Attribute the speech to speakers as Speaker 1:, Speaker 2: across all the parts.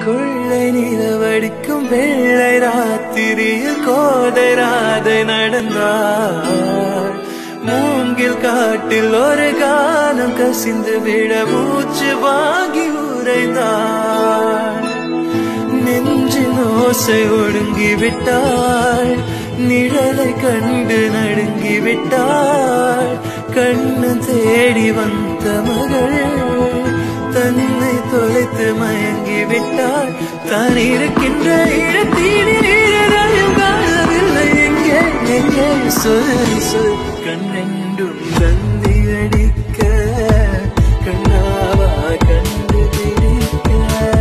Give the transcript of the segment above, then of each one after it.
Speaker 1: கொள்ளை நிலவடிக்கும் வெள்ளை ராத்திரியில் கோதை ராதை நடந்தாள் மூங்கில் காட்டில் ஒரு காலம் கசிந்து விட மூச்சு வாங்கி உரைந்தாள் நெஞ்சின் ஓசை ஒடுங்கி விட்டாள் நிழலை கண்டு நடுங்கி விட்டாள் கண்ணு தேடி வந்த மகள் தன்னை தொலைத்து மயங்கி விட்டாள் தான் இருக்கின்ற இடத்தில் இடரையும் காணவில்லை எங்கே எங்கே சொல் சொல் கண்ணெண்டும் தந்தி அடிக்க கண்ணாவா கண்டு பிடிக்க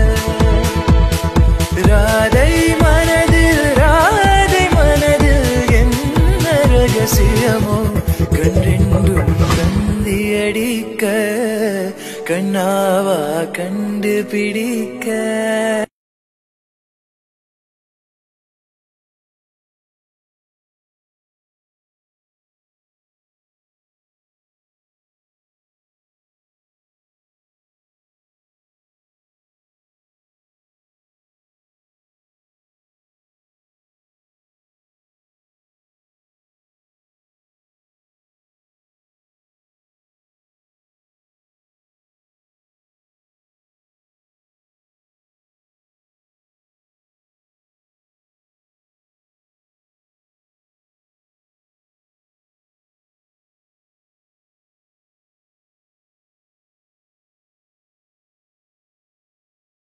Speaker 1: ராதை மனதில் ராதை மனதில் என்ன ரகசியமோ கண்டெண்டும் தந்தி அடிக்க கண்ணாவா கண்டு பிடிக்க